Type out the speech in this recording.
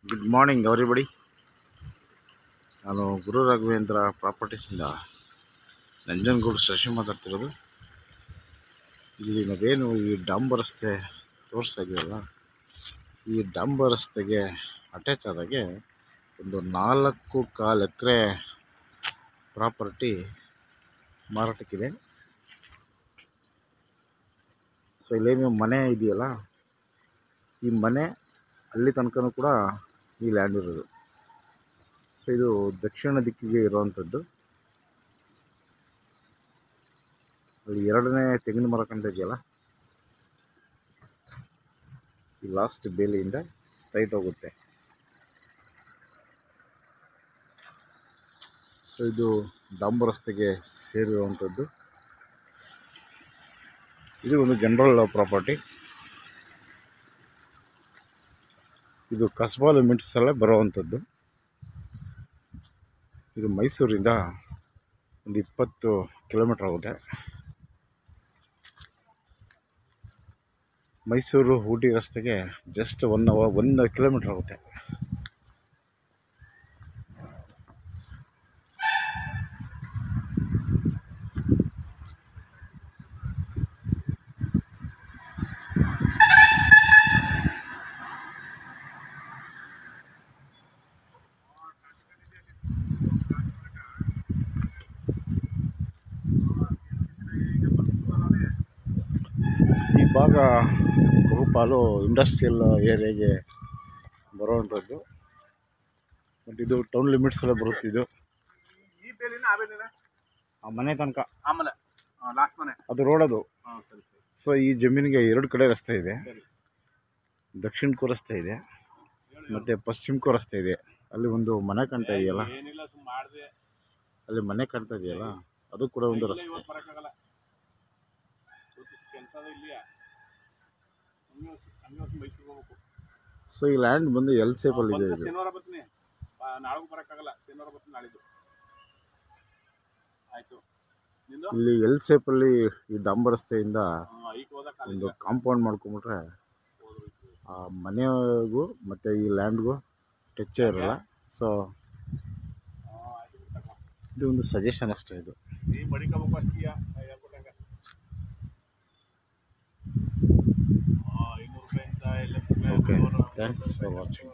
good morning everybody ನಾನು ಗುರು ರಾಘವೇಂದ್ರ ಪ್ರಾಪರ್ಟೀಸಿಂದ ನಂಜನಗೂಡು ಶಶಿ ಮಾತಾಡ್ತಿರೋದು ಇಲ್ಲಿ ನಾವೇನು ಈ ಡಾಂಬರ್ ರಸ್ತೆ ತೋರಿಸ್ತಾ ಇದೆಯಲ್ಲ ಈ ಡಾಂಬರ್ ರಸ್ತೆಗೆ ಅಟ್ಯಾಚ್ ಆದಾಗೆ ಒಂದು ನಾಲ್ಕು ಕಾಲು ಎಕರೆ ಪ್ರಾಪರ್ಟಿ ಮಾರಾಟಕ್ಕಿದೆ ಸೊ ಇಲ್ಲೇನು ಮನೆ ಇದೆಯಲ್ಲ ಈ ಮನೆ ಅಲ್ಲಿ ತನಕನೂ ಕೂಡ ಈ ಲ್ಯಾಂಡ್ ಇರೋದು ಸೊ ಇದು ದಕ್ಷಿಣ ದಿಕ್ಕಿಗೆ ಇರುವಂಥದ್ದು ಅಲ್ಲಿ ಎರಡನೇ ತೆಂಗಿನ ಮರ ಕಾಣ್ತಾ ಇದೆಯಲ್ಲ ಈ ಲಾಸ್ಟ್ ಬೇಲಿಯಿಂದ ಸ್ಟ್ರೈಟ್ ಹೋಗುತ್ತೆ ಸೊ ಇದು ಡಾಂಬರ್ ರಸ್ತೆಗೆ ಸೇರಿರುವಂಥದ್ದು ಇದು ಒಂದು ಜನರಲ್ ಪ್ರಾಪರ್ಟಿ ಇದು ಕಸ್ಬಾ ಲಿಮಿಟ್ಸಲ್ಲೇ ಬರುವಂಥದ್ದು ಇದು ಮೈಸೂರಿಂದ ಒಂದು ಇಪ್ಪತ್ತು ಕಿಲೋಮೀಟ್ರ್ ಆಗುತ್ತೆ ಮೈಸೂರು ಊಟಿ ರಸ್ತೆಗೆ just one hour one kilometre ಆಗುತ್ತೆ ಈ ಭಾಗ ಬಹುಪಾಲು ಇಂಡಸ್ಟ್ರಿಯಲ್ ಏರಿಯಾಗೆ ಬರುವಂಥದ್ದು ಬಟ್ ಇದು ಟೌನ್ ಲಿಮಿಟ್ಸಲ್ಲೇ ಬರುತ್ತಿದ್ದು ಈ ಬೇಲಿನ ಆ ಬೇಲಿನ ಆ ಮನೆ ತನಕ ಆಮೇಲೆ ಲಾಸ್ಟ್ ಮನೆ ಅದು ರೋಡ್ ಅದು ಹಾಂ ಸರಿ ಸರಿ ಸೊ ಈ ಜಮೀನಿಗೆ ಎರಡು ಕಡೆ ರಸ್ತೆ ಇದೆ ಸರಿ ದಕ್ಷಿಣಕ್ಕೂ ರಸ್ತೆ ಇದೆ ಮತ್ತು ಪಶ್ಚಿಮಕ್ಕೂ ರಸ್ತೆ ಇದೆ ಅಲ್ಲಿ ಒಂದು ಮನೆ ಕಾಣ್ತಾ ಇದೆಯಲ್ಲ ಏನಿಲ್ಲ ಸುಮ್ಮ ಮಾಡಿದೆ ಅಲ್ಲಿ ಮನೆ ಕಾಣ್ತಾ ಇದೆಯಲ್ಲ ಅದು ಕೂಡ ಒಂದು ರಸ್ತೆ ಬರೋಕ್ಕಾಗಲ್ಲ ಕೆಲಸ ಇಲ್ಲಿ ಹಂಗೆ ಹಂಗೆ ಮೈಸೂರಿಗೆ ಹೋಗ್ಬೇಕು ಸೊ ಈ ಲ್ಯಾಂಡ್ ಬಂದು ಎಲ್ ಸೇಪಲ್ಲಿ ಇದೆ ಇದು ಶನಿವಾರ ಬರ್ತೀನಿ ನಾಳೆಗೂ ಬರೋಕ್ಕಾಗಲ್ಲ ಶನಿವಾರ ಬರ್ತೀನಿ ನಾಳಿದ್ದು ಆಯಿತು ನಿಂದು ಇಲ್ಲಿ ಎಲ್ ಸೇಪಲ್ಲಿ ಈ ಡಾಂಬರ್ ರಸ್ತೆಯಿಂದ ಈಗ ಹೋದಕ್ಕೆ ಒಂದು ಕಾಂಪೌಂಡ್ ಮಾಡ್ಕೊಂಬಿಟ್ರೆ ಆ ಮನೆಗೂ ಮತ್ತು ಈ ಲ್ಯಾಂಡ್ಗೂ ಟಚ್ಚೇ ಇರಲ್ಲ ಸೊ ಇದು ಒಂದು ಸಜೆಷನ್ ಅಷ್ಟೇ ಇದು ಈ ಮಡಿಕೋಬೇಕು ಅಷ್ಟೀಯ ಹೇಳ್ಬಿಟ್ಟಂಗೆ ಐನೂರು ರೂಪಾಯಿ ಅಂತ ಎಲ್ಲ ಓಕೆ ಥ್ಯಾಂಕ್ಸ್ ಫಾರ್ ವಾಚಿಂಗ್